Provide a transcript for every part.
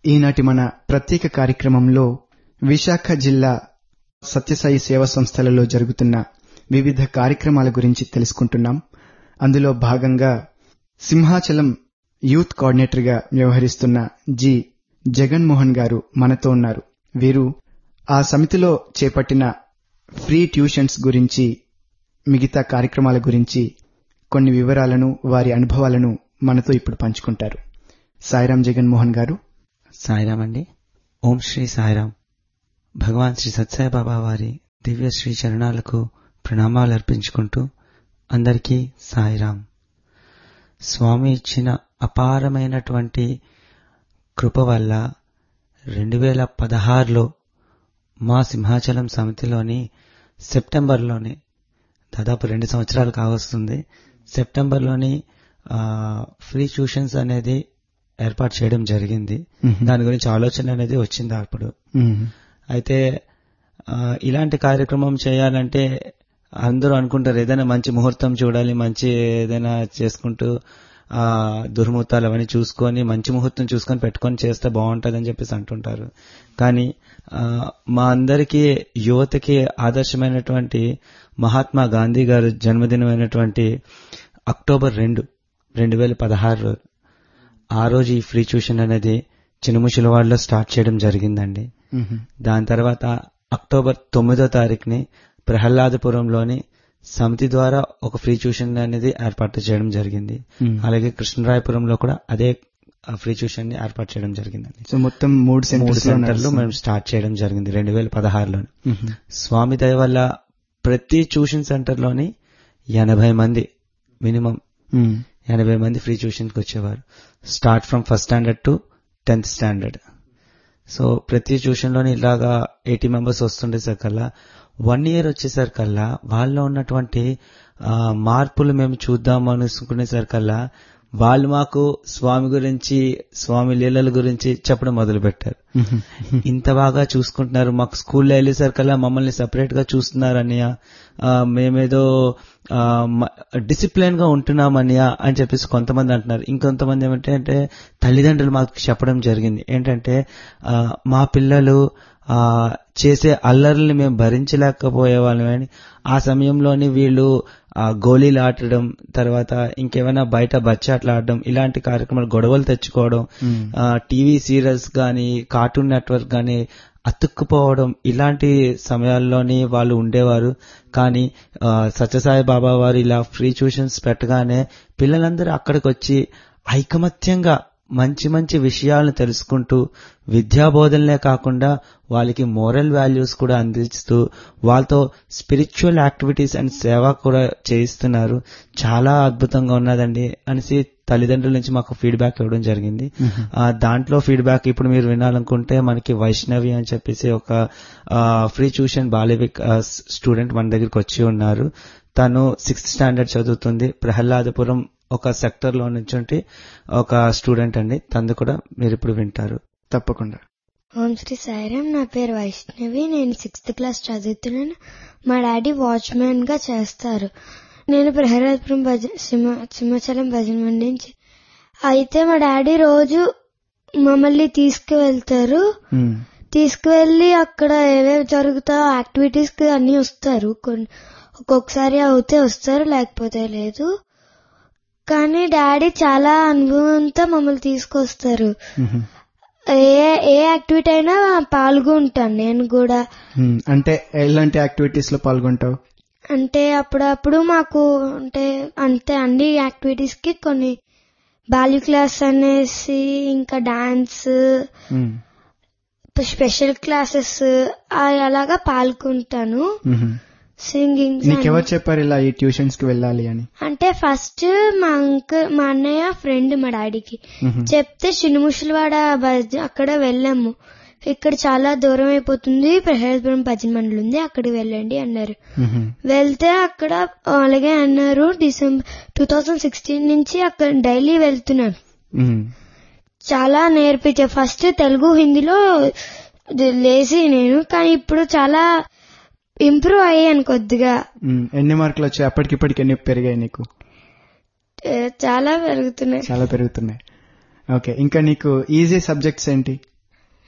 ఈనాటి మన ప్రత్యేక కార్యక్రమంలో విశాఖ జిల్లా సత్యసాయి సేవా సంస్థలలో జరుగుతున్న వివిధ కార్యక్రమాల గురించి తెలుసుకుంటున్నాం అందులో భాగంగా సింహాచలం యూత్ కోఆర్డినేటర్గా వ్యవహరిస్తున్న జి జగన్మోహన్ గారు మనతో ఉన్నారు వీరు ఆ సమితిలో చేపట్టిన ఫ్రీ ట్యూషన్స్ గురించి మిగతా కార్యక్రమాల గురించి కొన్ని వివరాలను వారి అనుభవాలను మనతో ఇప్పుడు పంచుకుంటారు సాయిరాం జగన్మోహన్ గారు సాయిరామ్ అండి ఓం శ్రీ సాయిరామ్ భగవాన్ శ్రీ సత్సాయి బాబా వారి దివ్య శ్రీ చరణాలకు ప్రణామాలు అర్పించుకుంటూ అందరికీ సాయిరామ్ స్వామి ఇచ్చిన అపారమైనటువంటి కృప వల్ల రెండు వేల పదహారులో మా సింహాచలం సమితిలోని సెప్టెంబర్లోనే దాదాపు రెండు సంవత్సరాలు కావస్తుంది సెప్టెంబర్లోని ఫ్రీ ట్యూషన్స్ అనేది ఏర్పాటు చేయడం జరిగింది దాని గురించి ఆలోచన అనేది వచ్చింది అప్పుడు అయితే ఇలాంటి కార్యక్రమం చేయాలంటే అందరూ అనుకుంటారు ఏదైనా మంచి ముహూర్తం చూడాలి మంచి ఏదైనా చేసుకుంటూ ఆ దుర్ముహూర్తాలు అవన్నీ చూసుకొని మంచి ముహూర్తం చూసుకొని పెట్టుకొని చేస్తే బాగుంటుంది అని చెప్పేసి అంటుంటారు కానీ మా అందరికీ యువతకి ఆదర్శమైనటువంటి మహాత్మా గాంధీ గారు జన్మదినమైనటువంటి అక్టోబర్ రెండు రెండు వేల పదహారు ఆ రోజు ఈ ఫ్రీ ట్యూషన్ అనేది చినుముషులవాడలో స్టార్ట్ చేయడం జరిగిందండి దాని తర్వాత అక్టోబర్ తొమ్మిదో తారీఖుని ప్రహ్లాదపురంలోని సమితి ద్వారా ఒక ఫ్రీ ట్యూషన్ అనేది ఏర్పాటు చేయడం జరిగింది అలాగే కృష్ణరాయపురంలో కూడా అదే ఫ్రీ ట్యూషన్ ని ఏర్పాటు చేయడం జరిగిందండి సో మొత్తం మూడు మూడు సెంటర్లు మేము స్టార్ట్ చేయడం జరిగింది రెండు వేల పదహారులో స్వామి దయ వల్ల ప్రతి ట్యూషన్ సెంటర్ లోని ఎనభై మంది మినిమం ఎనభై మంది ఫ్రీ ట్యూషన్కి వచ్చేవారు start from first standard to tenth standard so ప్రతి ట్యూషన్లోని ఇలాగా ఎయిటీ మెంబర్స్ వస్తుండేసరికల్లా వన్ ఇయర్ వచ్చేసరికల్లా వాళ్ళలో ఉన్నటువంటి మార్పులు మేము చూద్దాం అనుకునేసరికల్లా వాళ్ళు మాకు స్వామి గురించి స్వామి లీలల గురించి చెప్పడం మొదలు పెట్టారు ఇంత బాగా చూసుకుంటున్నారు మాకు స్కూల్లో వెళ్ళేసరికల్లా మమ్మల్ని సెపరేట్ గా చూస్తున్నారని మేమేదో డిసిప్లిన్ గా ఉంటున్నామనియా అని చెప్పేసి కొంతమంది అంటున్నారు ఇంకొంతమంది ఏమంటే తల్లిదండ్రులు మాకు చెప్పడం జరిగింది ఏంటంటే మా పిల్లలు ఆ చేసే అల్లర్లని మేము భరించలేకపోయే వాళ్ళమని ఆ సమయంలోని వీళ్ళు గోళీలు ఆడడం తర్వాత ఇంకేమైనా బయట బచ్చాట్లు ఆడడం ఇలాంటి కార్యక్రమాలు గొడవలు తెచ్చుకోవడం టీవీ సీరియల్స్ గాని కార్టూన్ నెట్వర్క్ గాని అతుక్కుపోవడం ఇలాంటి సమయాల్లోని వాళ్ళు ఉండేవారు కానీ సత్యసాయి బాబా వారు ఇలా ఫ్రీ ట్యూషన్స్ పెట్టగానే పిల్లలందరూ అక్కడికి వచ్చి ఐకమత్యంగా మంచి మంచి విషయాలను తెలుసుకుంటూ విద్యాబోధనలే కాకుండా వాళ్ళకి మోరల్ వాల్యూస్ కూడా అందిస్తూ వాళ్ళతో స్పిరిచువల్ యాక్టివిటీస్ అండ్ సేవ కూడా చేయిస్తున్నారు చాలా అద్భుతంగా ఉన్నదండి అనేసి తల్లిదండ్రుల నుంచి మాకు ఫీడ్బ్యాక్ ఇవ్వడం జరిగింది దాంట్లో ఫీడ్బ్యాక్ ఇప్పుడు మీరు వినాలనుకుంటే మనకి వైష్ణవి అని చెప్పేసి ఒక ఫ్రీ ట్యూషన్ బాలివిక్ స్టూడెంట్ మన దగ్గరికి వచ్చి ఉన్నారు తను సిక్స్త్ స్టాండర్డ్ చదువుతుంది ప్రహ్లాదపురం ఒక సెక్టర్ లో నుంచి ఒక స్టూడెంట్ అండి తను కూడా మీరు ఇప్పుడు వింటారు తప్పకుండా ఓం శ్రీ సాయిరామ్ నా పేరు వైష్ణవి నేను సిక్స్త్ క్లాస్ చదువుతున్నాను మా డాడీ వాచ్మెన్ గా చేస్తారు నేను ప్రహ్లాదపురం భజ సింహాచలం భజన మండి నుంచి అయితే మా డాడీ రోజు మమ్మల్ని తీసుకువెళ్తారు తీసుకువెళ్లి అక్కడ ఏవేవి జరుగుతాయో యాక్టివిటీస్ కి అన్ని వస్తారు ఒక్కొక్కసారి అవుతే వస్తారు లేకపోతే లేదు కానీ డాడీ చాలా అనుభవంతో మమ్మల్ని తీసుకొస్తారు ఏ ఏ యాక్టివిటీ అయినా పాల్గొంటాను నేను కూడా అంటే ఎలాంటి యాక్టివిటీస్ లో పాల్గొంటావు అంటే అప్పుడప్పుడు మాకు అంటే అంతే అన్ని యాక్టివిటీస్ కి కొన్ని బాల్య క్లాస్ అనేసి ఇంకా డాన్స్ స్పెషల్ క్లాసెస్ అలాగా పాల్గొంటాను సింగింగ్ నీకెవరు చెప్పారు ఇలా ఈ ట్యూషన్స్ కి వెళ్ళాలి అని అంటే ఫస్ట్ మా అంకుల్ మా అన్నయ్య ఫ్రెండ్ మా డాడీకి చెప్తే చినుముషులవాడ అక్కడ వెళ్ళాము ఇక్కడ చాలా దూరం అయిపోతుంది ప్రహ్లాదపురం భజన మండలి ఉంది అక్కడికి వెళ్ళండి అన్నారు వెళ్తే అక్కడ అలాగే అన్నారు డిసెంబర్ టూ థౌజండ్ సిక్స్టీన్ నుంచి అక్కడ డైలీ వెళ్తున్నాను చాలా నేర్పించే ఫస్ట్ తెలుగు హిందీలో లేసి నేను కానీ ఇప్పుడు చాలా ఇంప్రూవ్ అయ్యాను కొద్దిగా ఎన్ని మార్కులు వచ్చాయి అప్పటికిప్పటికి ఎన్ని పెరిగాయి నీకు చాలా పెరుగుతున్నాయి చాలా పెరుగుతున్నాయి ఓకే ఇంకా నీకు ఈజీ సబ్జెక్ట్స్ ఏంటి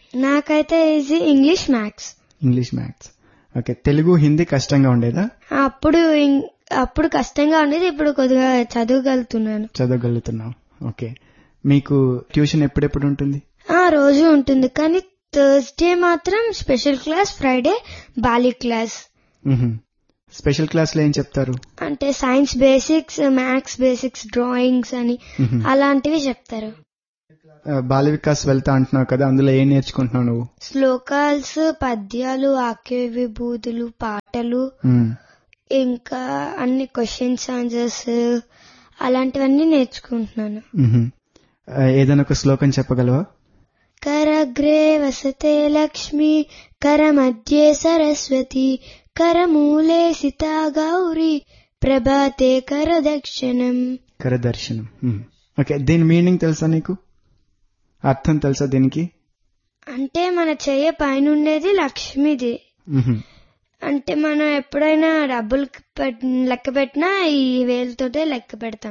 నాకైతే easy English maths English maths okay Telugu Hindi కష్టంగా ఉండేదా అప్పుడు ఇం- అప్పుడు కష్టంగా ఉండేది ఇప్పుడు కొద్దిగా చదవగలుగుతున్నాను చదవగలుగుతున్నావు ఓకే మీకు ట్యూషన్ ఎప్పుడెప్పుడు ఉంటుంది ఆ రోజు ఉంటుంది కానీ థర్స్డే మాత్రం స్పెషల్ క్లాస్ ఫ్రైడే బాలి క్లాస్ మ్హూ. స్పెషల్ క్లాస్లో ఏం చెప్తారు అంటే science basics maths basics drawings అని మ్హూ. అలాంటివి చెప్తారు ఆ, బాల వికాస్ వెళ్తా అంటున్నావు కదా అందులో ఏం నేర్చుకుంటున్నావు నువ్వు శ్లోకాల్స్ పద్యాలు ఆక్య విభూతులు పాటలు మ్. ఇంకా అన్ని క్వశ్చన్స్ ఆన్సర్స్ అలాంటివన్నీ నేర్చుకుంటున్నాను మ్హూ. ఆ, ఏదైనా ఒక శ్లోకం చెప్పగలవా करग्रे वसते लक्ष्मी करमध्ये सरस्वती करमूले सिता गौरी ప్రభాతే కరదక్షిణం కరదర్శనం మ్. ఓకే దీని మీనింగ్ తెలుసా నీకు అర్థం తెలుసా దీనికి అంటే మన చెయ్య పైన ఉండేది లక్ష్మిది మ్హూ. అంటే మనం ఎప్పుడైనా డబ్బులు పెట్- లెక్క పెట్టినా ఈ వేలుతోటే లెక్క పెడతాం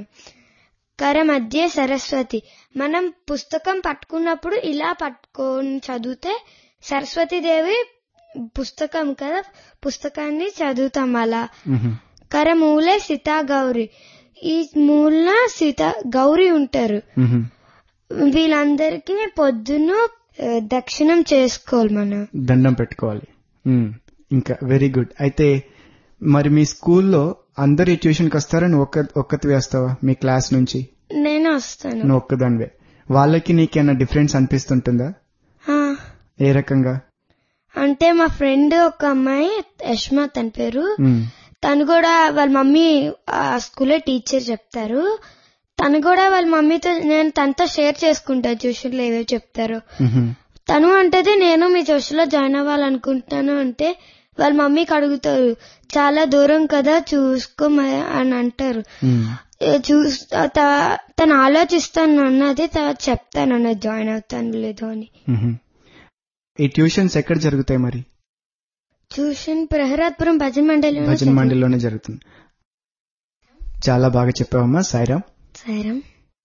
కర మధ్య సరస్వతి మనం పుస్తకం పట్టుకున్నప్పుడు ఇలా పట్టుకొని చదివితే సరస్వతి దేవి పుస్తకం కదా పుస్తకాన్ని చదువుతాం అలా మ్హూ. కర మూలే సీతా గౌరి ఈ మూలన సీత గౌరి ఉంటారు మ్హూ. వీళ్ళందరికీ పొద్దున్న ఆ, దక్షిణం చేసుకోవాలి మనం దండం పెట్టుకోవాలి మ్. ఇంకా వెరీ గుడ్ అయితే మరి మీ స్కూల్లో అందరు ఈ ట్యూషన్కి వస్తారా నువ్వు ఒక్క ఒక్కటి వేస్తావా మీ క్లాస్ నుంచి నేను వస్తాను నువ్వు ఒక్కదానివే వాళ్ళకి నీకేమైనా డిఫరెన్స్ అనిపిస్తుంటుందా ఆ, ఏ రకంగా అంటే మా ఫ్రెండ్ ఒక అమ్మాయి యష్మా తన పేరు మ్. తను కూడా వాళ్ళ మమ్మీ ఆ స్కూల్లో టీచర్ చెప్తారు తను కూడా వాళ్ళ మమ్మీతో నేను తనతో షేర్ చేసుకుంటా ట్యూషన్లో ఏవేవి చెప్తారు మ్హూ. తను అంటది నేను మీ ట్యూషన్లో జాయిన్ అవ్వాలనుకుంటున్నాను అంటే వాళ్ళ మమ్మీకి అడుగుతారు చాలా దూరం కదా చూసుకో మ- అని అంటారు మ్. ఏ చూస్ త- తను ఆలోచిస్తాను అన్నది తర్వాత చెప్తాను అన్నది జాయిన్ అవుతాను లేదో అని మ్హూ. ఈ ట్యూషన్స్ ఎక్కడ జరుగుతాయి మరి ట్యూషన్ ప్రహ్లాద్పురం భజన మండలి భజన మండలిలోనే జరుగుతుంది చాలా బాగా చెప్పావమ్మా సాయిరామ్ సైరం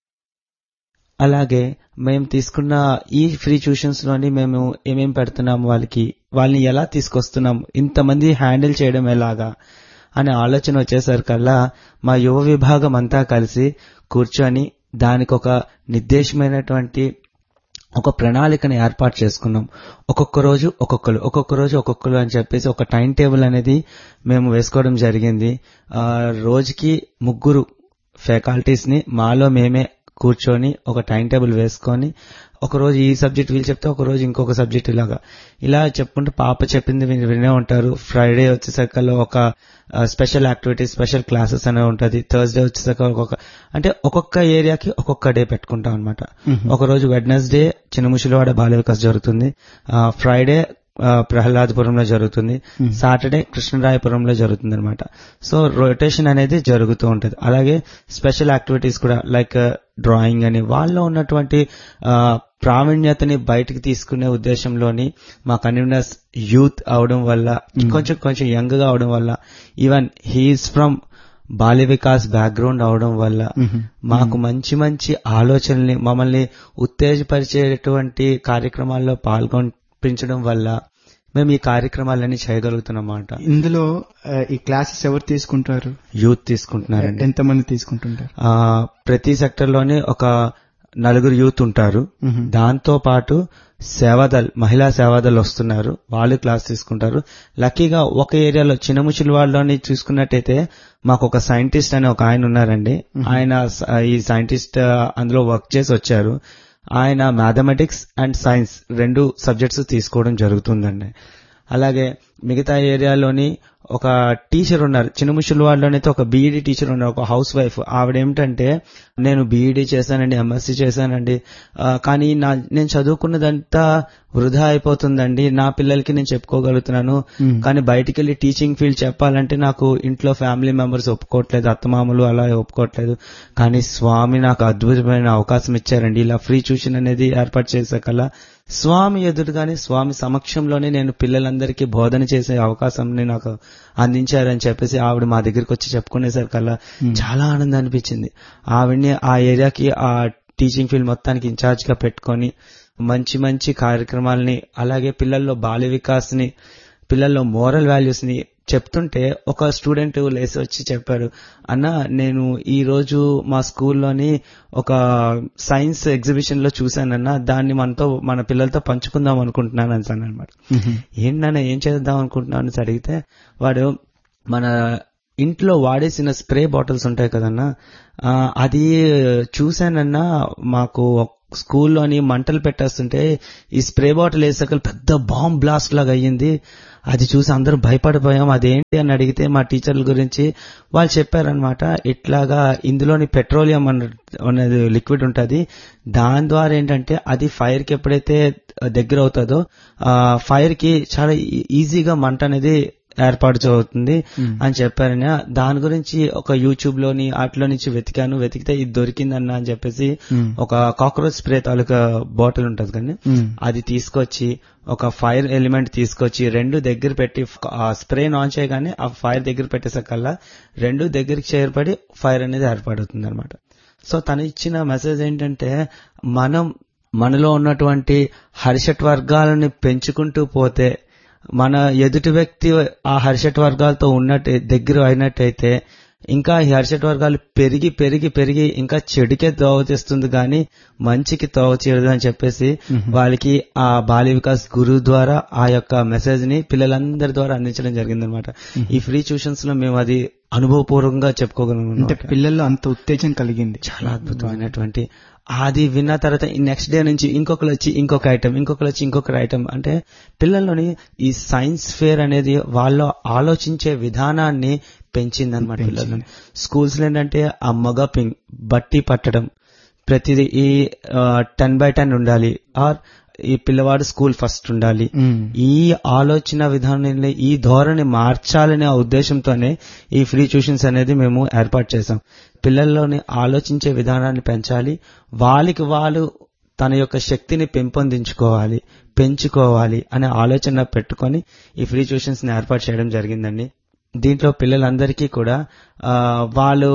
అలాగే మేము తీసుకున్న ఈ ఫ్రీ ట్యూషన్స్ లోని మేము ఏమేం పెడుతున్నాం వాళ్ళకి వాళ్ళని ఎలా తీసుకొస్తున్నాం ఇంతమంది హ్యాండిల్ చేయడం ఎలాగా అనే ఆలోచన వచ్చేసరికల్లా మా యువ విభాగం అంతా కలిసి కూర్చొని దానికి ఒక నిర్దేశమైనటువంటి ఒక ప్రణాళికని ఏర్పాటు చేసుకున్నాం ఒక్కొక్క రోజు ఒక్కొక్కరు ఒక్కొక్క రోజు ఒక్కొక్కరు అని చెప్పేసి ఒక టైం టేబుల్ అనేది మేము వేసుకోవడం జరిగింది ఆ, రోజుకి ముగ్గురు ఫ్యాకల్టీస్ ని మాలో మేమే కూర్చొని ఒక టైం టేబుల్ వేసుకొని ఒక రోజు ఈ సబ్జెక్ట్ వీళ్ళు చెప్తే ఒక రోజు ఇంకొక సబ్జెక్ట్ ఇలాగా ఇలా చెప్పుకుంటూ పాప చెప్పింది మీరు వినే ఉంటారు ఫ్రైడే వచ్చేసరికల్లో ఒక స్పెషల్ యాక్టివిటీస్ స్పెషల్ క్లాసెస్ అనేవి ఉంటుంది థర్స్డే వచ్చేసరికి ఒక్కొక్క అంటే ఒక్కొక్క ఏరియాకి ఒక్కొక్క డే పెట్టుకుంటాం అనమాట ఒక రోజు వెడ్నెస్డే చిన్నముషిలవాడ బాల వికాస్ జరుగుతుంది ఫ్రైడే ప్రహ్లాదపురంలో జరుగుతుంది సాటర్డే కృష్ణరాయపురంలో జరుగుతుంది అనమాట సో రొటేషన్ అనేది జరుగుతూ ఉంటుంది అలాగే స్పెషల్ యాక్టివిటీస్ కూడా లైక్ డ్రాయింగ్ అని వాళ్ళలో ఉన్నటువంటి ఆ, ప్రావీణ్యతని బయటికి తీసుకునే ఉద్దేశంలోని మా కన్వీనర్స్ యూత్ అవడం వల్ల కొంచెం కొంచెం యంగ్ గా అవడం వల్ల ఈవెన్ హీఈస్ ఫ్రమ్ బాల్య వికాస్ బ్యాక్గ్రౌండ్ అవడం వల్ల మాకు మంచి మంచి ఆలోచనల్ని మమ్మల్ని ఉత్తేజపరిచేటువంటి కార్యక్రమాల్లో పాల్గొనిపించడం వల్ల మేము ఈ కార్యక్రమాలన్నీ చేయగలుగుతున్నమాట ఇందులో ఆ, ఈ క్లాసెస్ ఎవరు తీసుకుంటారు యూత్ తీసుకుంటున్నారండి ఎంతమంది తీసుకుంటుంటారు ఆ, ప్రతి సెక్టర్ లోనే ఒక నలుగురు యూత్ ఉంటారు మ్మ్. దాంతో పాటు సేవాదల్ మహిళా సేవాదల్ వస్తున్నారు వాళ్ళు క్లాస్ తీసుకుంటారు లక్కీగా ఒక ఏరియాలో చిన్నముచిల వాళ్ళని చూసుకున్నట్టయితే మాకు ఒక సైంటిస్ట్ అని ఒక ఆయన ఉన్నారండి ఆయన స- ఈ సైంటిస్ట్ ఆ, అందులో వర్క్ చేసి వచ్చారు ఆయన మ్యాథమెటిక్స్ అండ్ సైన్స్ రెండు సబ్జెక్ట్స్ తీసుకోవడం జరుగుతుందండి అలాగే మిగతా ఏరియాలోని ఒక టీచర్ ఉన్నారు చిన్నముషుల వాళ్ళలోనైతే ఒక బీఈడి టీచర్ ఉన్నారు ఒక హౌస్ వైఫ్ ఆవిడ ఏమిటంటే నేను బీఈడి చేశానండి ఎంఎస్సి చేశానండి ఆ, కానీ నా నేను చదువుకున్నదంతా వృధా అయిపోతుందండి నా పిల్లలకి నేను చెప్పుకోగలుగుతున్నాను కానీ బయటికి వెళ్ళి టీచింగ్ ఫీల్డ్ చెప్పాలంటే నాకు ఇంట్లో ఫ్యామిలీ మెంబర్స్ ఒప్పుకోవట్లేదు అత్తమామలు అలా ఒప్పుకోవట్లేదు కానీ స్వామి నాకు అద్భుతమైన అవకాశం ఇచ్చారండి ఇలా ఫ్రీ ట్యూషన్ అనేది ఏర్పాటు చేసాకల్లా స్వామి ఎదురుగానే స్వామి సమక్షంలోనే నేను పిల్లలందరికీ బోధన చేసే అవకాశంని నాకు అందించారని చెప్పేసి ఆవిడ మా దగ్గరికి వచ్చి చెప్పుకునేసరికల్లా చాలా ఆనందం అనిపించింది ఆవిడ్ని ఆ ఏరియాకి ఆ టీచింగ్ ఫీల్డ్ మొత్తానికి ఇన్ఛార్జ్ గా పెట్టుకొని మంచి మంచి కార్యక్రమాలని అలాగే పిల్లల్లో బాల్య వికాస్ని పిల్లల్లో మోరల్ వాల్యూస్ ని చెప్తుంటే ఒక స్టూడెంట్ లేసి వచ్చి చెప్పారు అన్న నేను ఈ రోజు మా స్కూల్లోని ఒక సైన్స్ ఎగ్జిబిషన్ లో చూశానన్న దాన్ని మనతో మన పిల్లలతో పంచుకుందాం అనుకుంటున్నాను అని అనమాట ఏంటన్నా ఏం చేద్దాం అనుకుంటున్నాను అని అడిగితే వాడు మన ఇంట్లో వాడేసిన స్ప్రే బాటిల్స్ ఉంటాయి కదన్నా ఆ, అది చూశానన్నా మాకు స్కూల్లోని మంటలు పెట్టేస్తుంటే ఈ స్ప్రే బాటిల్ వేసాక పెద్ద బాంబ్ బ్లాస్ట్ లాగా అయ్యింది అది చూసి అందరూ భయపడిపోయాం అదేంటి అని అడిగితే మా టీచర్ల గురించి వాళ్ళు చెప్పారనమాట ఇట్లాగా ఇందులోని పెట్రోలియం అన్న అనేది లిక్విడ్ ఉంటుంది దాని ద్వారా ఏంటంటే అది ఫైర్ కి ఎప్పుడైతే దగ్గర అవుతుందో ఆ ఫైర్ కి చాలా ఈ- ఈజీగా మంట అనేది ఏర్పాటు అవుతుంది అని చెప్పారని దాని గురించి ఒక యూట్యూబ్ లోని వాటిలో నుంచి వెతికాను వెతికితే ఇది దొరికిందన్న అని చెప్పేసి ఒక కాక్రోచ్ స్ప్రే తాలూకా బాటిల్ ఉంటది కానీ అది తీసుకొచ్చి ఒక ఫైర్ ఎలిమెంట్ తీసుకొచ్చి రెండు దగ్గర పెట్టి ఆ స్ప్రే ఆన్ చేయగానే ఆ ఫైర్ దగ్గర పెట్టేసకల్లా రెండు దగ్గరికి చేరుపడి ఫైర్ అనేది ఏర్పడుతుంది అనమాట సో తను ఇచ్చిన మెసేజ్ ఏంటంటే మనం మనలో ఉన్నటువంటి హర్షట్ వర్గాలని పెంచుకుంటూ పోతే మన ఎదుటి వ్యక్తి ఆ హర్షట్ వర్గాలతో ఉన్నట్టు దగ్గర అయినట్టయితే ఇంకా ఈ హర్షట్ వర్గాలు పెరిగి పెరిగి పెరిగి ఇంకా చెడుకే తోవ తెస్తుంది కానీ మంచికి తోవ చేయదు అని చెప్పేసి వాళ్ళకి ఆ బాల్య వికాస్ గురువు ద్వారా ఆ యొక్క మెసేజ్ ని పిల్లలందరి ద్వారా అందించడం జరిగిందనమాట ఈ ఫ్రీ ట్యూషన్స్ లో మేము అది అనుభవపూర్వకంగా చెప్పుకోగలం అంటే పిల్లల్లో అంత ఉత్తేజం కలిగింది చాలా అద్భుతమైనటువంటి అది విన్న తర్వాత నెక్స్ట్ డే నుంచి ఇంకొకరు వచ్చి ఇంకొక ఐటమ్ ఇంకొకరు వచ్చి ఇంకొక ఐటమ్ అంటే పిల్లల్లోని ఈ సైన్స్ ఫేర్ అనేది వాళ్ళు ఆలోచించే విధానాన్ని పెంచిందన్నమాట పిల్లలు స్కూల్స్ లో ఏంటంటే ఆ మగ పింగ్ బట్టి పట్టడం ప్రతిదీ ఈ టెన్ బై టెన్ ఉండాలి ఆర్ ఈ పిల్లవాడు స్కూల్ ఫస్ట్ ఉండాలి ఈ ఆలోచన విధానాన్ని ఈ ధోరణి మార్చాలనే ఆ ఉద్దేశంతోనే ఈ ఫ్రీ ట్యూషన్స్ అనేది మేము ఏర్పాటు చేశాం పిల్లల్లోని ఆలోచించే విధానాన్ని పెంచాలి వాళ్ళకి వాళ్ళు తన యొక్క శక్తిని పెంపొందించుకోవాలి పెంచుకోవాలి అనే ఆలోచన పెట్టుకొని ఈ ఫ్రీ ట్యూషన్స్ ని ఏర్పాటు చేయడం జరిగిందండి దీంట్లో పిల్లలందరికీ కూడా ఆ, వాళ్ళు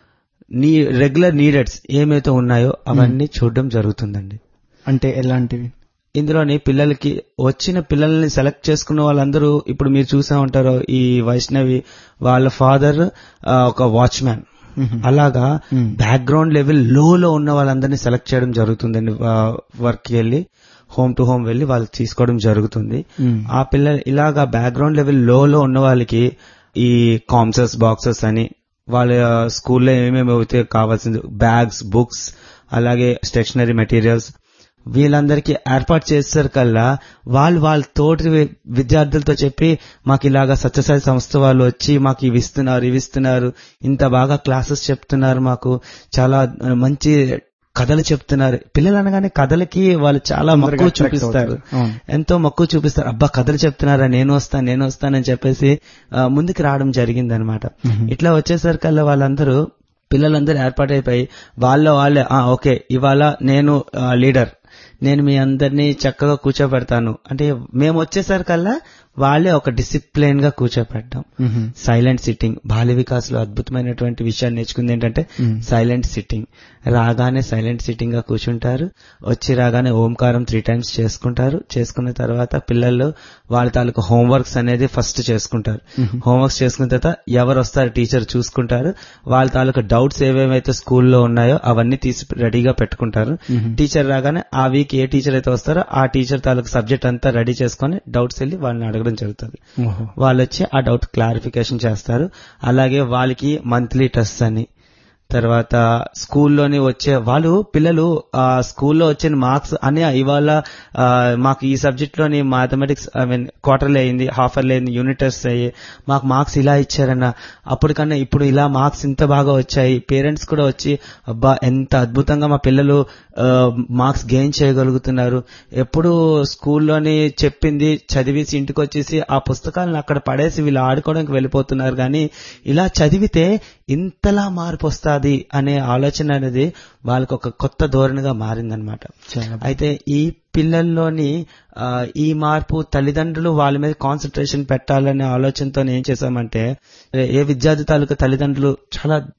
నీ రెగ్యులర్ నీడెడ్స్ ఏమైతే ఉన్నాయో అవన్నీ చూడడం జరుగుతుందండి అంటే ఎలాంటివి ఇందులోని పిల్లలకి వచ్చిన పిల్లల్ని సెలెక్ట్ చేసుకున్న వాళ్ళందరూ ఇప్పుడు మీరు చూసా ఉంటారు ఈ వైష్ణవి వాళ్ళ ఫాదర్ ఒక వాచ్మ్యాన్ అలాగా బ్యాక్గ్రౌండ్ లెవెల్ లో లో ఉన్న వాళ్ళందరినీ సెలెక్ట్ చేయడం జరుగుతుందండి వర్క్ కి వెళ్ళి హోమ్ టు హోమ్ వెళ్ళి వాళ్ళు తీసుకోవడం జరుగుతుంది ఆ పిల్లలు ఇలాగా బ్యాక్గ్రౌండ్ లెవెల్ లో లో ఉన్న వాళ్ళకి ఈ కామ్సెస్ బాక్సెస్ అని వాళ్ళ స్కూల్లో ఏమేమి అయితే కావాల్సింది బ్యాగ్స్ బుక్స్ అలాగే స్టేషనరీ మెటీరియల్స్ వీళ్ళందరికీ ఏర్పాటు చేస్తారు కల్లా వాళ్ళు వాళ్ళ తోటి వి- విద్యార్థులతో చెప్పి మాకు ఇలాగా సత్యసాయి సంస్థ వాళ్ళు వచ్చి మాకు ఇవి ఇస్తున్నారు ఇవి ఇస్తున్నారు ఇంత బాగా క్లాసెస్ చెప్తున్నారు మాకు చాలా ఆ, మంచి కథలు చెప్తున్నారు పిల్లలు అనగానే కథలకి వాళ్ళు చాలా మక్కువ attract చూపిస్తారు అవుతారు. అవును. ఎంతో మక్కువ చూపిస్తారు అబ్బా కథలు చెప్తున్నారా నేను వస్తాను నేను వస్తానని చెప్పేసి ఆ, ముందుకు రావడం జరిగింది అనమాట ఇట్లా వచ్చేసరికల్లా వాళ్ళందరూ పిల్లలందరూ ఏర్పాటైపోయి వాళ్ళ వాళ్ళే "ఆ, ఓకే ఇవాళ నేను ఆ, లీడర్ నేను మీ అందరినీ చక్కగా కూర్చోబెడతాను అంటే మేము వచ్చేసరికల్లా వాళ్ళే ఒక డిసిప్లిన్ గా కూర్చోపెట్టాం సైలెంట్ సిట్టింగ్ బాల్య వికాస్లో అద్భుతమైనటువంటి విషయాన్ని నేర్చుకుంది ఏంటంటే సైలెంట్ సిట్టింగ్ రాగానే సైలెంట్ సిట్టింగ్ గా కూర్చుంటారు వచ్చి రాగానే ఓంకారం త్రీ టైమ్స్ చేసుకుంటారు చేసుకున్న తర్వాత పిల్లలు వాళ్ళ తాలూకు హోంవర్క్స్ అనేది ఫస్ట్ చేసుకుంటారు హోంవర్క్స్ చేసుకున్న తర్వాత ఎవరు వస్తారు టీచర్ చూసుకుంటారు వాళ్ళ తాలూకు డౌట్స్ ఏవేమైతే స్కూల్లో ఉన్నాయో అవన్నీ తీసి రెడీగా పెట్టుకుంటారు టీచర్ రాగానే ఆ వీక్ ఏ టీచర్ అయితే వస్తారో ఆ టీచర్ తాలూకు సబ్జెక్ట్ అంతా రెడీ చేసుకొని డౌట్స్ వెళ్ళి వాళ్ళని అడగడం జరుగుతుంది ఓహో వాళ్ళు వచ్చి ఆ డౌట్ క్లారిఫికేషన్ చేస్తారు అలాగే వాళ్ళకి మంత్లీ టెస్ట్ అని తర్వాత స్కూల్లోని వచ్చే వాళ్ళు పిల్లలు ఆ స్కూల్లో వచ్చిన మార్క్స్ అని ఇవాళ ఆ, మాకు ఈ సబ్జెక్ట్ లోని మ్యాథమెటిక్స్ ఐ మీన్ క్వార్టర్లీ అయింది హాఫ్ అర్లీ అయింది యూనిట్ టెస్ట్ అయ్యి మాకు మార్క్స్ ఇలా ఇచ్చారన్న అప్పటికన్నా ఇప్పుడు ఇలా మార్క్స్ ఇంత బాగా వచ్చాయి పేరెంట్స్ కూడా వచ్చి అబ్బా ఎంత అద్భుతంగా మా పిల్లలు మార్క్స్ గెయిన్ చేయగలుగుతున్నారు ఎప్పుడు స్కూల్లోని చెప్పింది చదివేసి ఇంటికి వచ్చేసి ఆ పుస్తకాలను అక్కడ పడేసి వీళ్ళు ఆడుకోవడానికి వెళ్ళిపోతున్నారు కానీ ఇలా చదివితే ఇంతలా మార్పు వస్తుంది అనే ఆలోచన అనేది వాళ్ళకి ఒక కొత్త ధోరణిగా మారిందనమాట చాలా అయితే ఈ పిల్లల్లోని ఆ, ఈ మార్పు తల్లిదండ్రులు వాళ్ళ మీద కాన్సన్ట్రేషన్ పెట్టాలనే ఆలోచనతో ఏం చేశామంటే ఏ విద్యార్థి తాలూకు తల్లిదండ్రులు చాలా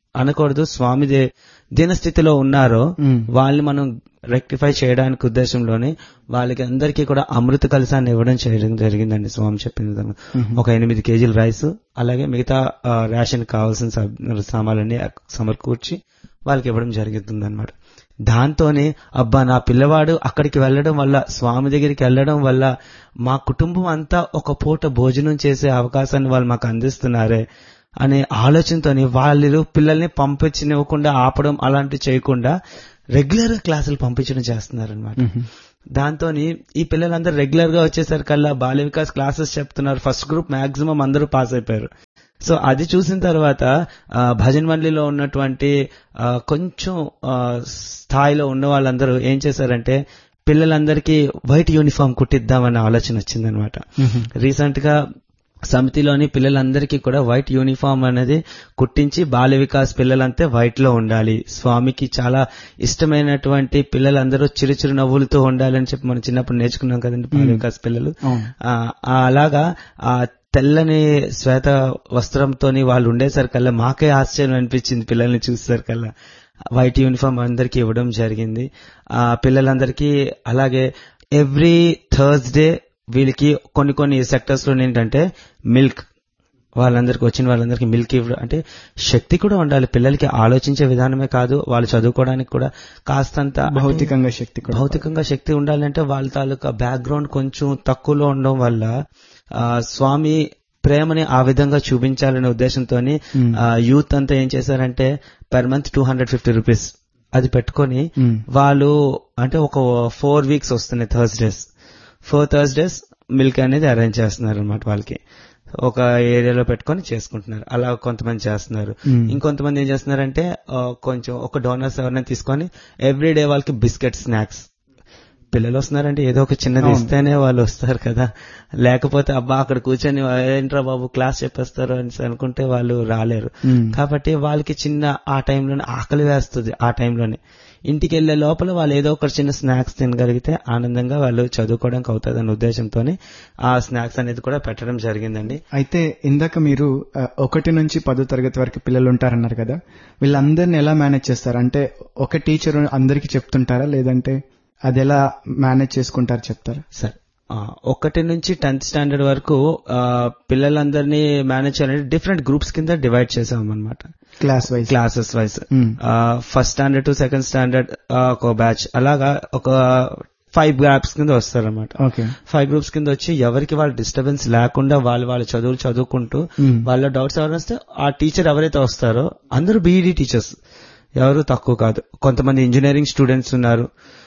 అనకూడదు స్వామి దే- దీనస్థితిలో ఉన్నారో మ్మ్. వాళ్ళని మనం రెక్టిఫై చేయడానికి ఉద్దేశంలోనే వాళ్ళకి అందరికీ కూడా అమృత కలసాన్ని ఇవ్వడం చేయడం జరిగిందండి స్వామి చెప్పిన విధంగా ఒక ఎనిమిది కేజీల రైస్ అలాగే మిగతా ఆ, రేషన్ కావాల్సిన సబ్- సామాన్లన్నీ సమకూర్చి వాళ్ళకి ఇవ్వడం జరుగుతుంది అనమాట దాంతోనే అబ్బా నా పిల్లవాడు అక్కడికి వెళ్ళడం వల్ల స్వామి దగ్గరికి వెళ్ళడం వల్ల మా కుటుంబం అంతా ఒక పూట భోజనం చేసే అవకాశాన్ని వాళ్ళు మాకు అందిస్తున్నారే అనే ఆలోచనతోని వాళ్ళు పిల్లల్ని పంపించనివ్వకుండా ఆపడం అలాంటివి చేయకుండా రెగ్యులర్ గా క్లాసులు పంపించడం చేస్తున్నారు అనమాట దాంతోని ఈ పిల్లలందరూ రెగ్యులర్ గా వచ్చేసరికల్లా బాల్య వికాస్ క్లాసెస్ చెప్తున్నారు ఫస్ట్ గ్రూప్ మాక్సిమం అందరూ పాస్ అయిపోయారు సో అది చూసిన తర్వాత ఆ, భజన్ మండలిలో ఉన్నటువంటి ఆ, కొంచెం ఆ, స్థాయిలో ఉన్న వాళ్ళందరూ ఏం చేశారంటే పిల్లలందరికీ వైట్ యూనిఫామ్ కుట్టిద్దామన్న ఆలోచన వచ్చిందనమాట రీసెంట్ గా సమితిలోని పిల్లలందరికీ కూడా వైట్ యూనిఫామ్ అనేది కుట్టించి బాల వికాస్ పిల్లలంతే వైట్ లో ఉండాలి స్వామికి చాలా ఇష్టమైనటువంటి పిల్లలందరూ చిరు చిరు నవ్వులతో ఉండాలని చెప్పి మనం చిన్నప్పుడు నేర్చుకున్నాం కదండి బాల వికాస్ పిల్లలు అవును. ఆ, ఆ అలాగా ఆ తెల్లని శ్వేత వస్త్రంతోని వాళ్ళు ఉండేసరికల్లా మాకే ఆశ్చర్యం అనిపించింది పిల్లల్ని చూసేసరికల్లా వైట్ యూనిఫామ్ అందరికీ ఇవ్వడం జరిగింది ఆ పిల్లలందరికీ అలాగే ఎవ్రీ థర్స్డే వీళ్ళకి కొన్ని కొన్ని సెక్టర్స్ లో ఏంటంటే మిల్క్ వాళ్ళందరికి వచ్చిన వాళ్ళందరికీ మిల్క్ ఇవ్వడం అంటే శక్తి కూడా ఉండాలి పిల్లలకి ఆలోచించే విధానమే కాదు వాళ్ళు చదువుకోవడానికి కూడా కాస్తంత అంటే- భౌతికంగా శక్తి కూడా భౌతికంగా శక్తి ఉండాలంటే వాళ్ళ తాలూకా బ్యాక్గ్రౌండ్ కొంచెం తక్కువలో ఉండడం వల్ల ఆ, స్వామి ప్రేమని ఆ విధంగా చూపించాలనే ఉద్దేశంతో మ్మ్. యూత్ అంతా ఏం చేశారంటే per month two hundred fifty rupees అది పెట్టుకొని మ్మ్. వాళ్ళు అంటే ఒక ఫోర్ వీక్స్ వస్తున్నాయి థర్స్డేస్ ఫోర్ థర్స్డేస్ మిల్క్ అనేది అరేంజ్ చేస్తున్నారు అనమాట వాళ్ళకి ఒక ఏరియాలో పెట్టుకొని చేసుకుంటున్నారు అలా కొంతమంది చేస్తున్నారు మ్మ్. ఇంకొంతమంది ఏం చేస్తున్నారంటే ఆ, కొంచెం ఒక డోనర్స్ ఎవరైనా తీసుకొని ఎవ్రీ డే వాళ్ళకి బిస్కెట్ స్నాక్స్ పిల్లలు వస్తున్నారంటే ఏదో ఒక చిన్నది అవును. ఇస్తేనే వాళ్ళు వస్తారు కదా లేకపోతే అబ్బా అక్కడ కూర్చొని ఏంట్రా బాబు క్లాస్ చెప్పేస్తారు అని అనుకుంటే వాళ్ళు రాలేరు మ్మ్. కాబట్టి వాళ్ళకి చిన్న ఆ టైంలోనే ఆకలి వేస్తుంది ఆ టైంలోనే ఇంటికి వెళ్లే లోపల వాళ్ళు ఏదో ఒక చిన్న స్నాక్స్ తినగలిగితే ఆనందంగా వాళ్ళు చదువుకోవడానికి అవుతుంది అనే ఉద్దేశంతో ఆ స్నాక్స్ అనేది కూడా పెట్టడం జరిగిందండి అయితే ఇందాక మీరు ఆ, ఒకటి నుంచి పదో తరగతి వరకు పిల్లలు ఉంటారన్నారు కదా వీళ్ళందరిని ఎలా మేనేజ్ చేస్తారు అంటే ఒక టీచర్ అందరికి చెప్తుంటారా లేదంటే అది ఎలా మేనేజ్ చేసుకుంటారు చెప్తారా సరే ఆ, ఒకటి నుంచి టెన్త్ స్టాండర్డ్ వరకు ఆ, పిల్లలందరినీ మేనేజ్ చేయాలంటే డిఫరెంట్ గ్రూప్స్ కింద డివైడ్ చేసాం అనమాట క్లాస్ వైజ్ క్లాసెస్ వైజ్ మ్మ్. First standard to second standard ఒక బ్యాచ్ అలాగా ఒక ఫైవ్ గ్రాప్స్ కింద వస్తారన్నమాట ఓకే ఫైవ్ గ్రూప్స్ కింద వచ్చి ఎవరికి వాళ్ళ డిస్టర్బెన్స్ లేకుండా వాళ్ళు వాళ్ళ చదువులు చదువుకుంటూ మ్మ్. వాళ్ళ డౌట్స్ ఎవరైనా వస్తే ఆ టీచర్ ఎవరైతే వస్తారో అందరూ బీఈడి టీచర్స్ ఎవరు తక్కువ కాదు కొంతమంది ఇంజనీరింగ్ స్టూడెంట్స్ ఉన్నారు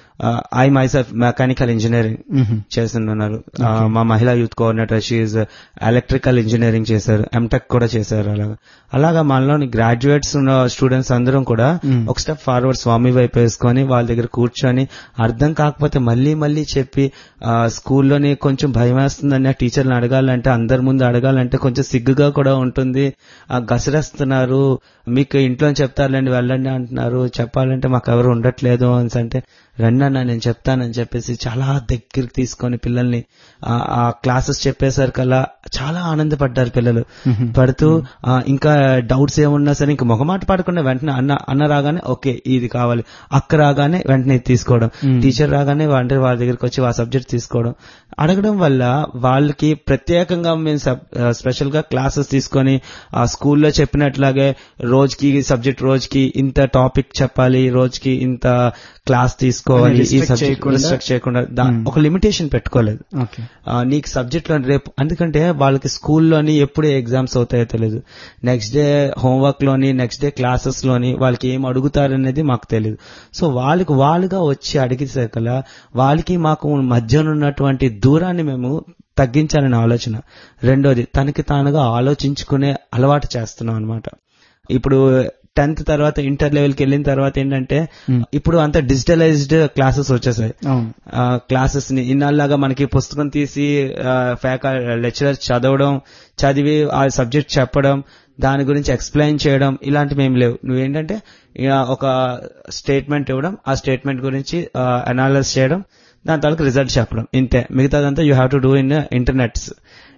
ఐ మైసెల్ఫ్ మెకానికల్ ఇంజనీరింగ్ మ్మ్. చేస్తున్నారు ఆ, మా మహిళా youth coordinator she electrical engineering చేశారు ఎంటెక్ కూడా చేశారు అలాగా అలాగా మనలోని గ్రాడ్యుయేట్స్ ఉన్న స్టూడెంట్స్ అందరం కూడా మ్మ్. ఒక స్టెప్ ఫార్వర్డ్ స్వామి వైపు వేసుకొని వాళ్ళ దగ్గర కూర్చొని అర్థం కాకపోతే మళ్ళీ మళ్ళీ చెప్పి ఆ, స్కూల్లోని కొంచెం భయం వేస్తుందని ఆ టీచర్ని అడగాలంటే అందరి ముందు అడగాలంటే కొంచెం సిగ్గుగా కూడా ఉంటుంది ఆ, గసరేస్తున్నారు మీకు ఇంట్లో చెప్తారులేండి వెళ్ళండి అంటున్నారు చెప్పాలంటే మాకు ఎవరు ఉండట్లేదు అని అంటే రండి అన్న నేను చెప్తానని చెప్పేసి చాలా దగ్గరికి తీసుకొని పిల్లల్ని ఆ, ఆ క్లాసెస్ చెప్పేసరికల్లా చాలా ఆనందపడ్డారు పిల్లలు మ్మ్. పడుతూ ఆ, ఇంకా డౌట్స్ ఏమున్నా సరే ఇంకా మొహమాట పడకుండా వెంటనే అన్న అన్న రాగానే ఓకే ఇది కావాలి అక్క రాగానే వెంటనే ఇది తీసుకోవడం మ్మ్. టీచర్ రాగానే అంటే వాళ్ళ దగ్గరికి వచ్చి ఆ సబ్జెక్ట్ తీసుకోవడం అడగడం వల్ల వాళ్ళకి ప్రత్యేకంగా మేము స్పెషల్ గా క్లాసెస్ తీసుకొని ఆ స్కూల్లో చెప్పినట్లాగే రోజుకి సబ్జెక్ట్ రోజుకి ఇంత టాపిక్ చెప్పాలి రోజుకి ఇంత క్లాస్ తీసుకోవాలి ఈ restrict సబ్జెక్ట్ చేయకుండా- రిస్ట్రిక్ట్ చేయకుండా దా- మ్మ్. ఒక లిమిటేషన్ పెట్టుకోలేదు ఓకే ఆ, నీకు సబ్జెక్ట్ లో రేపు ఎందుకంటే వాళ్ళకి స్కూల్లోని ఎప్పుడు ఎగ్జామ్స్ అవుతాయో తెలియదు నెక్స్ట్ డే హోంవర్క్ లోని నెక్స్ట్ డే క్లాసెస్ లోని వాళ్ళకి ఏం అడుగుతారనేది మాకు తెలియదు సో వాళ్ళకి వాళ్ళుగా వచ్చి అడిగేసరికల్లా వాళ్ళకి మాకు మధ్యన ఉన్నటువంటి దూరాన్ని మేము తగ్గించాలనే ఆలోచన రెండోది తనకి తానుగా ఆలోచించుకునే అలవాటు చేస్తున్నాం అనమాట ఇప్పుడు టెన్త్ తర్వాత ఇంటర్ లెవెల్కి వెళ్ళిన తర్వాత ఏంటంటే Hmm. ఇప్పుడు అంత డిజిటలైజ్డ్ క్లాసెస్ వచ్చేసాయి అవును క్లాసెస్ ని ఇన్నాళ్ళగా మనకి పుస్తకం తీసి ఫ్యాక లెక్చరర్ చదవడం చదివి ఆ సబ్జెక్ట్ చెప్పడం దాని గురించి ఎక్స్ప్లెయిన్ చేయడం ఇలాంటివి ఏం లేవు నువ్వేంటంటే ఇక ఒక స్టేట్మెంట్ ఇవ్వడం ఆ స్టేట్మెంట్ గురించి అనాలిసిస్ చేయడం దాని తాలూకు రిజల్ట్ చెప్పడం ఇంతే మిగతాదంతా you have to do in internets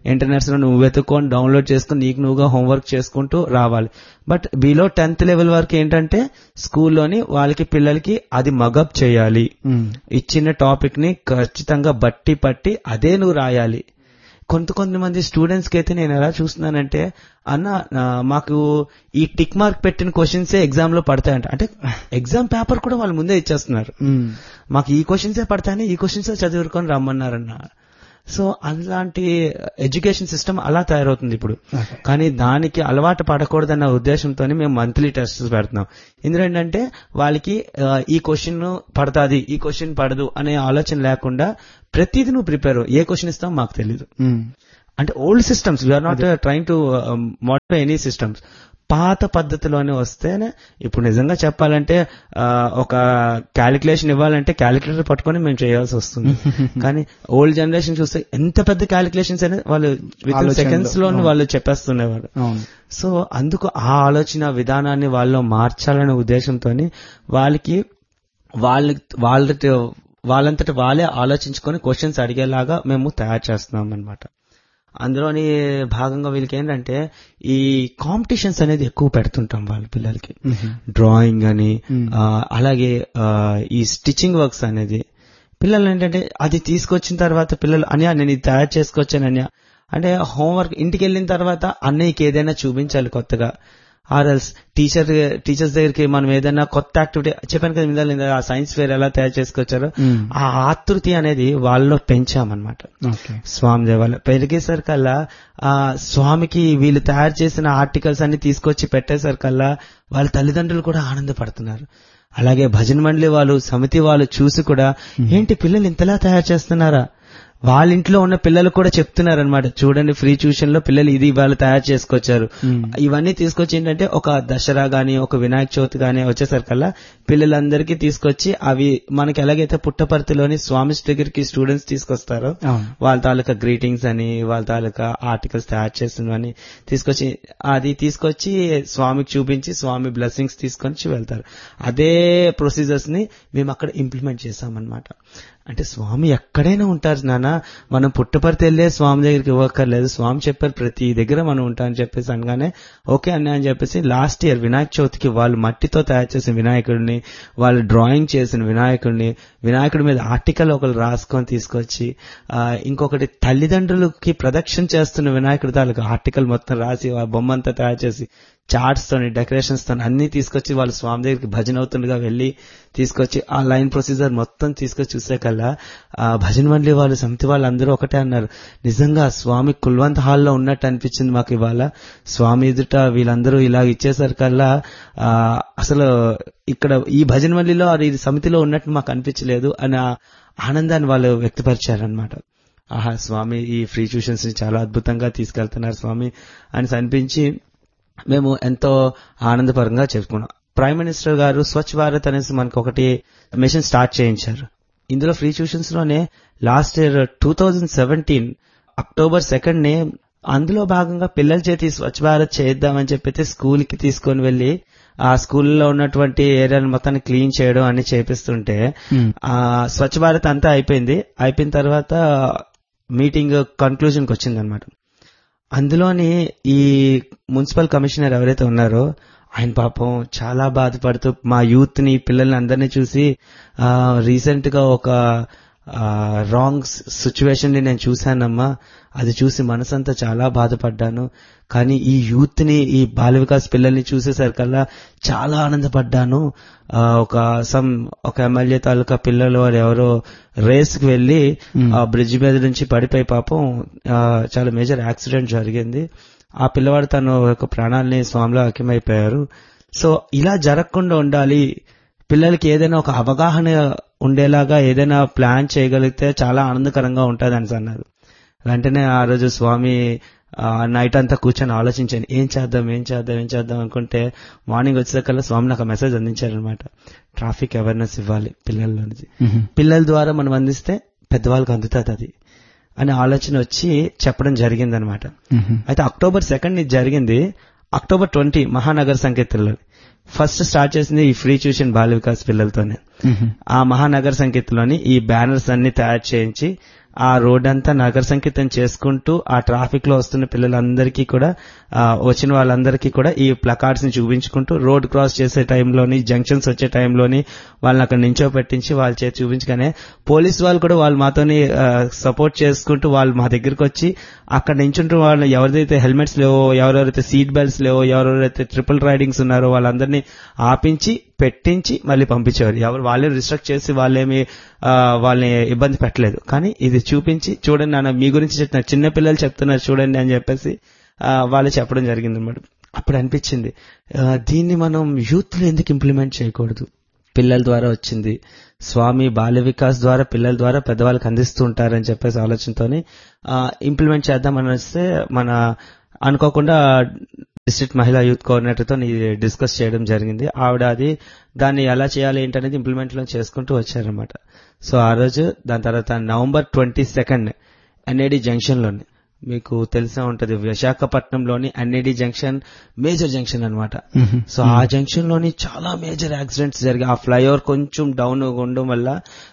internets లో నువ్వు వెతుక్కొని డౌన్లోడ్ చేసుకుని నీకు నువ్వుగా హోంవర్క్ చేసుకుంటూ రావాలి బట్ బిలో టెన్త్ లెవెల్ వరకు ఏంటంటే స్కూల్లోని వాళ్ళకి పిల్లలకి అది మగప్ చేయాలి ఉమ్, ఇచ్చిన టాపిక్ ని ఖచ్చితంగా బట్టి పట్టి అదే నువ్వు రాయాలి కొంత కొంతమంది స్టూడెంట్స్ కి అయితే నేను ఎలా చూస్తున్నానంటే అన్న ఆ, మాకు ఈ టిక్ మార్క్ పెట్టిన క్వశ్చన్సే ఎగ్జామ్ లో పడతాయంట అంటే ఎగ్జామ్ పేపర్ కూడా వాళ్ళు ముందే ఇచ్చేస్తున్నారు ఉమ్, మాకు ఈ క్వశ్చన్సే పడతాయని ఈ క్వశ్చన్సే చదువుకొని రమ్మన్నారన్న సో అలాంటి ఎడ్యుకేషన్ సిస్టమ్ అలా తయారవుతుంది ఇప్పుడు Okay. కానీ దానికి అలవాటు పడకూడదన్న ఉద్దేశంతో మేము మంత్లీ టెస్ట్ పెడుతున్నాం ఎందుకంటే వాళ్ళకి ఆ, ఈ క్వశ్చన్ పడతాది ఈ క్వశ్చన్ పడదు అనే ఆలోచన లేకుండా ప్రతిదీ నువ్వు ప్రిపేర్ ఏ క్వశ్చన్ ఇస్తాం మాకు తెలియదు ఉమ్, అంటే old systems we are not trying to modify any systems పాత పద్ధతిలోనే వస్తేనే ఇప్పుడు నిజంగా చెప్పాలంటే ఆ, ఒక క్యాలిక్యులేషన్ ఇవ్వాలంటే క్యాలిక్యులేటర్ పట్టుకొని మేము చేయాల్సి వస్తుంది కానీ ఓల్డ్ జనరేషన్ చూస్తే ఎంత పెద్ద క్యాలిక్యులేషన్స్ అనేది వాళ్ళు విత్ ఆలోచనలో. సెకండ్స్ లో వాళ్ళు చెప్పేస్తున్నారు అవును సో అందుకు ఆ ఆలోచన విధానాన్ని వాళ్ళు మార్చాలనే ఉద్దేశంతో వాళ్ళకి వాళ్ళ వాళ్ళ వాళ్ళంతటి వాళ్ళే ఆలోచించుకొని క్వశ్చన్స్ అడిగేలాగా మేము తయారు చేస్తున్నాం అనమాట అందులోని భాగంగా వీళ్ళకి ఏంటంటే ఈ కాంపిటీషన్స్ అనేది ఎక్కువ పెడుతుంటాం వాళ్ళ పిల్లలకి డ్రాయింగ్ అని Hmm. ఆ, అలాగే ఆ, ఈ స్టిచ్చింగ్ వర్క్స్ అనేది పిల్లలు ఏంటంటే అది తీసుకొచ్చిన తర్వాత పిల్లలు అన్యా నేను ఇది తయారు చేసుకొచ్చాను అన్యా అంటే హోంవర్క్ ఇంటికి వెళ్ళిన తర్వాత అన్నయ్యకి ఏదైనా చూపించాలి కొత్తగా ఆర్ఎల్స్ టీచర్ టీచర్స్ దగ్గరికి మనం ఏదైనా కొత్త యాక్టివిటీ చెప్పాను కదా ఇందాక ఇందాక ఆ సైన్స్ ఫేర్ ఎలా తయారు చేసుకొచ్చారో Hmm. ఆ ఆతృతి అనేది వాళ్ళలో పెంచామన్నమాట ఓకే స్వామి దేవాలయం పెరిగేసరికల్లా ఆ స్వామికి వీళ్ళు తయారు చేసిన ఆర్టికల్స్ అన్ని తీసుకొచ్చి పెట్టేసరికల్లా వాళ్ళ తల్లిదండ్రులు కూడా ఆనందపడుతున్నారు అలాగే భజన మండలి వాళ్ళు సమితి వాళ్ళు చూసి కూడా ఏంటి పిల్లలు ఇంతలా తయారు చేస్తున్నారా వాళ్ళ ఇంట్లో ఉన్న పిల్లలు కూడా చెప్తున్నారు అనమాట చూడండి ఫ్రీ ట్యూషన్ లో పిల్లలు ఇది వాళ్ళు తయారు చేసుకొచ్చారు Hmm. ఇవన్నీ తీసుకొచ్చి ఏంటంటే ఒక దసరా గాని ఒక వినాయక చవితి గాని వచ్చేసరికల్లా పిల్లలందరికీ తీసుకొచ్చి అవి మనకి ఎలాగైతే పుట్టపర్తిలోని స్వామి దగ్గరికి స్టూడెంట్స్ తీసుకొస్తారో అవును వాళ్ళ తాలూకా గ్రీటింగ్స్ అని వాళ్ళ తాలూకా ఆర్టికల్స్ తయారు చేసినవని తీసుకొచ్చి అది తీసుకొచ్చి స్వామికి చూపించి స్వామి బ్లెస్సింగ్స్ తీసుకొని వెళ్తారు అదే ప్రొసీజర్స్ ని మేము అక్కడ ఇంప్లిమెంట్ చేసామన్నమాట అంటే స్వామి ఎక్కడైనా ఉంటారు నాన్న మనం పుట్టపర్తి వెళ్ళే స్వామి దగ్గరికి ఇవ్వక్కర్లేదు స్వామి చెప్పారు ప్రతి దగ్గర మనం ఉంటాం అని చెప్పేసి అనగానే ఓకే అన్న అని చెప్పేసి లాస్ట్ ఇయర్ వినాయక చవితికి వాళ్ళు మట్టితో తయారు చేసిన వినాయకుడిని వాళ్ళు డ్రాయింగ్ చేసిన వినాయకుడిని వినాయకుడి మీద ఆర్టికల్ ఒకరు రాసుకొని తీసుకొచ్చి ఆ, ఇంకొకటి తల్లిదండ్రులకి ప్రదక్షిణ చేస్తున్న వినాయకుడి తాలూకు ఆర్టికల్ మొత్తం రాసి ఆ బొమ్మ అంతా తయారు చేసి చార్ట్స్ తోని డెకరేషన్స్ తోని అన్ని తీసుకొచ్చి వాళ్ళ స్వామి దగ్గరికి భజన అవుతుండగా వెళ్ళి తీసుకొచ్చి ఆ లైన్ ప్రొసీజర్ మొత్తం తీసుకొచ్చి చూసాకల్లా ఆ భజన మండలి వాళ్ళు సమితి వాళ్ళు అందరూ ఒకటే అన్నారు నిజంగా స్వామి కుల్వంత్ హాల్లో ఉన్నట్టు అనిపించింది మాకు ఇవాళ స్వామి ఎదుట వీళ్ళందరూ ఇలా ఇచ్చేసరికల్లా ఆ, అసలు ఇక్కడ ఈ భజన మండలిలో అది ఇది సమితిలో ఉన్నట్టు మాకు అనిపించలేదు అని ఆ ఆనందాన్ని వాళ్ళు వ్యక్తపరిచారనమాట ఆహా స్వామి ఈ ఫ్రీ ట్యూషన్స్ ని చాలా అద్భుతంగా తీసుకెళ్తున్నారు స్వామి అని అనిపించి మేము ఎంతో ఆనందపరంగా చెప్పుకున్నాం ప్రైమ్ మినిస్టర్ గారు స్వచ్ఛ భారత్ అనేసి మనకు ఒకటి మిషన్ స్టార్ట్ చేయించారు ఇందులో ఫ్రీ ట్యూషన్స్ లోనే last year two thousand seventeen October second నే అందులో భాగంగా పిల్లల చేతి స్వచ్ఛ భారత్ చేద్దామని చెప్పైతే స్కూల్ కి తీసుకొని వెళ్లి ఆ స్కూల్లో ఉన్నటువంటి ఏరియాను మొత్తాన్ని క్లీన్ చేయడం అన్ని చేపిస్తుంటే Hmm. ఆ స్వచ్ఛ భారత్ అంతా అయిపోయింది అయిపోయిన తర్వాత మీటింగ్ కన్క్లూజన్ కి వచ్చింది అనమాట అందులోని ఈ మున్సిపల్ కమిషనర్ ఎవరైతే ఉన్నారో ఆయన పాపం చాలా బాధపడుతూ మా యూత్ ని పిల్లల్ని అందరినీ చూసి ఆ రీసెంట్ గా ఒక రాంగ్ సిచ్యువేషన్ ని నేను చూశానమ్మా అది చూసి మనసంతా చాలా బాధపడ్డాను కానీ ఈ యూత్ ని ఈ బాల వికాస్ పిల్లల్ని చూసేసరికల్లా చాలా ఆనందపడ్డాను ఆ, ఒక సమ్ ఒక ఎమ్మెల్యే తాలూకా పిల్లలు వారు ఎవరో రేస్ కి వెళ్లి Hmm. ఆ బ్రిడ్జ్ మీద నుంచి పడిపోయి పాపం ఆ, చాలా మేజర్ యాక్సిడెంట్ జరిగింది ఆ పిల్లవాడు తను యొక్క ప్రాణాలని స్వామిలో అకిమైపోయారు సో ఇలా జరగకుండా ఉండాలి పిల్లలకి ఏదైనా ఒక అవగాహన ఉండేలాగా ఏదైనా ప్లాన్ చేయగలిగితే చాలా ఆనందకరంగా ఉంటుంది అని అన్నారు వెంటనే ఆ రోజు స్వామి ఆ, నైట్ అంతా కూర్చొని ఆలోచించాను ఏం చేద్దాం ఏం చేద్దాం ఏం చేద్దాం అనుకుంటే మార్నింగ్ వచ్చేసరికల్లా స్వామి నాకు మెసేజ్ అందించారనమాట ట్రాఫిక్ అవేర్నెస్ ఇవ్వాలి పిల్లల్లోని Mhm. పిల్లల ద్వారా మనం అందిస్తే పెద్దవాళ్ళకి అందుతుంది అది అనే ఆలోచన వచ్చి చెప్పడం జరిగిందనమాట Mhm. అయితే అక్టోబర్ సెకండ్ ఇది జరిగింది అక్టోబర్ ట్వంటీ మహానగర్ సంకేతంలో ఫస్ట్ స్టార్ట్ చేసింది ఈ ఫ్రీ ట్యూషన్ బాల వికాస్ పిల్లలతోనే Mhm. ఆ మహానగర్ సంకేతంలోని ఈ బ్యానర్స్ అన్ని తయారు చేయించి ఆ రోడ్ అంతా నగర సంకీర్తన చేసుకుంటూ ఆ ట్రాఫిక్ లో వస్తున్న పిల్లలందరికీ కూడా ఆ, వచ్చిన వాళ్ళందరికీ కూడా ఈ ప్లకార్డ్స్ ని చూపించుకుంటూ రోడ్ క్రాస్ చేసే టైంలోని జంక్షన్స్ వచ్చే టైంలోని వాళ్ళని అక్కడ నించో పెట్టించి వాళ్ళ చేతి చూపించగానే పోలీస్ వాళ్ళు కూడా వాళ్ళు మాతోని సపోర్ట్ చేసుకుంటూ వాళ్ళు మా దగ్గరికి వచ్చి అక్కడ నించుంటూ వాళ్ళు ఎవరిదైతే హెల్మెట్స్ లేవో ఎవరెవరైతే సీట్ బెల్ట్స్ లేవో ఎవరెవరైతే ట్రిపుల్ రైడింగ్స్ ఉన్నారో వాళ్ళందరినీ ఆపించి పెట్టించి మళ్ళీ పంపించేవారు ఎవరు వాళ్ళే రిస్ట్రక్ట్ చేసి వాళ్ళేమి ఆ, వాళ్ళని ఇబ్బంది పెట్టలేదు కానీ ఇది చూపించి చూడండి నాన్న మీ గురించి చెప్తున్నారు చిన్న పిల్లలు చెప్తున్నారు చూడండి అని చెప్పేసి ఆ, వాళ్ళు చెప్పడం జరిగింది అనమాట అప్పుడు అనిపించింది ఆ, దీన్ని మనం యూత్ లో ఎందుకు ఇంప్లిమెంట్ చేయకూడదు పిల్లల ద్వారా వచ్చింది స్వామి బాల్య వికాస్ ద్వారా పిల్లల ద్వారా పెద్దవాళ్ళకి అందిస్తూ ఉంటారని చెప్పేసి ఆలోచనతోని ఇంప్లిమెంట్ చేద్దామని వస్తే మన అనుకోకుండా డిస్ట్రిక్ట్ మహిళా యూత్ కోఆర్డినేటర్ తో డిస్కస్ చేయడం జరిగింది ఆవిడ అది దాన్ని ఎలా చేయాలి ఏంటనేది ఇంప్లిమెంట్ లో చేసుకుంటూ వచ్చారనమాట సో ఆ రోజు దాని తర్వాత November twenty second NAD junction లోని మీకు తెలిసే ఉంటది విశాఖపట్నంలోని ఎన్ఏడి జంక్షన్ మేజర్ జంక్షన్ అన్నమాట సో ఆ జంక్షన్ లోని చాలా మేజర్ యాక్సిడెంట్స్ జరిగాయి ఆ ఫ్లైఓవర్ కొంచెం డౌన్ ఉండడం వల్ల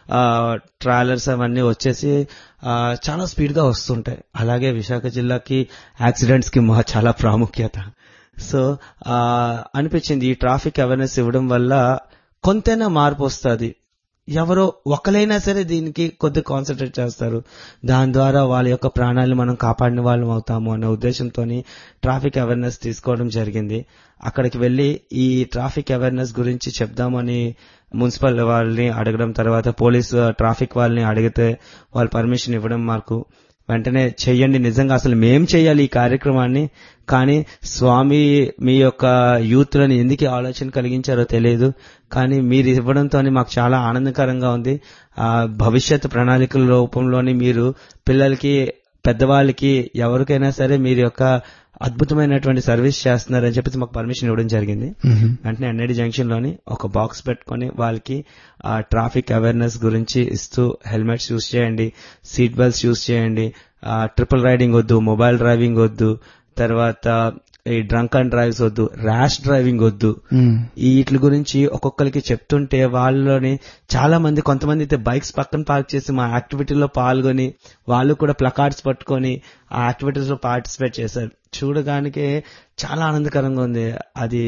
ట్రావెలర్స్ అవన్నీ వచ్చేసి ఆ, చాలా స్పీడ్ గా వస్తుంటాయి అలాగే విశాఖ జిల్లాకి యాక్సిడెంట్స్ కి మా- చాలా ప్రాముఖ్యత సో ఆ, అనిపించింది ఈ ట్రాఫిక్ అవేర్నెస్ ఇవ్వడం వల్ల కొంతైనా మార్పు వస్తుంది ఎవరో ఒకరైనా సరే దీనికి కొద్ది కాన్సన్ట్రేట్ చేస్తారు దాని ద్వారా వాళ్ళ యొక్క ప్రాణాలను మనం కాపాడిన వాళ్ళం అవుతాము అనే ఉద్దేశంతో ట్రాఫిక్ అవేర్నెస్ తీసుకోవడం జరిగింది అక్కడికి వెళ్లి ఈ ట్రాఫిక్ అవేర్నెస్ గురించి చెప్దామని మున్సిపల్ వాళ్ళని అడగడం తర్వాత పోలీస్ ట్రాఫిక్ వాళ్ళని అడిగితే వాళ్ళు పర్మిషన్ ఇవ్వడం మాకు వెంటనే చెయ్యండి నిజంగా అసలు మేం చేయాలి ఈ కార్యక్రమాన్ని కానీ స్వామి మీ యొక్క యూత్ లని ఎందుకు ఈ ఆలోచన కలిగించారో తెలియదు కానీ మీరు ఇవ్వడంతో మాకు చాలా ఆనందకరంగా ఉంది ఆ భవిష్యత్ ప్రణాళికల రూపంలోని మీరు పిల్లలకి పెద్దవాళ్ళకి ఎవరికైనా సరే మీరు యొక్క అద్భుతమైనటువంటి సర్వీస్ చేస్తున్నారని చెప్పేసి మాకు పర్మిషన్ ఇవ్వడం జరిగింది వెంటనే ఎన్ఐడి జంక్షన్ లోని ఒక బాక్స్ పెట్టుకొని వాళ్ళకి ఆ ట్రాఫిక్ అవేర్నెస్ గురించి ఇస్తూ హెల్మెట్స్ యూస్ చేయండి సీట్ బెల్ట్స్ యూస్ చేయండి ఆ ట్రిపుల్ రైడింగ్ వద్దు మొబైల్ డ్రైవింగ్ వద్దు తర్వాత ఈ డ్రంక్ అండ్ డ్రైవ్స్ వద్దు ర్యాష్ డ్రైవింగ్ వద్దు ఈ వీటి గురించి ఒక్కొక్కరికి చెప్తుంటే వాళ్ళలోని చాలా మంది కొంతమంది అయితే బైక్స్ పక్కన పార్క్ చేసి మా యాక్టివిటీలో పాల్గొని వాళ్ళు కూడా ప్లకార్డ్స్ పట్టుకొని ఆ యాక్టివిటీస్ లో పార్టిసిపేట్ చేశారు చూడడానికి చాలా ఆనందకరంగా ఉంది అది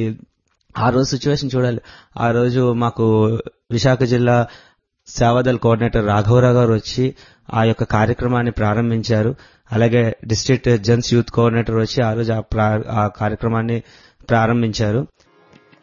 ఆ రోజు సిచ్యువేషన్ చూడాలి ఆ రోజు మాకు విశాఖ జిల్లా సేవాదల్ కోఆర్డినేటర్ రాఘవరావు గారు వచ్చి ఆ యొక్క కార్యక్రమాన్ని ప్రారంభించారు అలాగే డిస్ట్రిక్ట్ జన్స్ యూత్ కోఆర్డినేటర్ వచ్చి ఆ రోజు ఆ ప్రా- ఆ కార్యక్రమాన్ని ప్రారంభించారు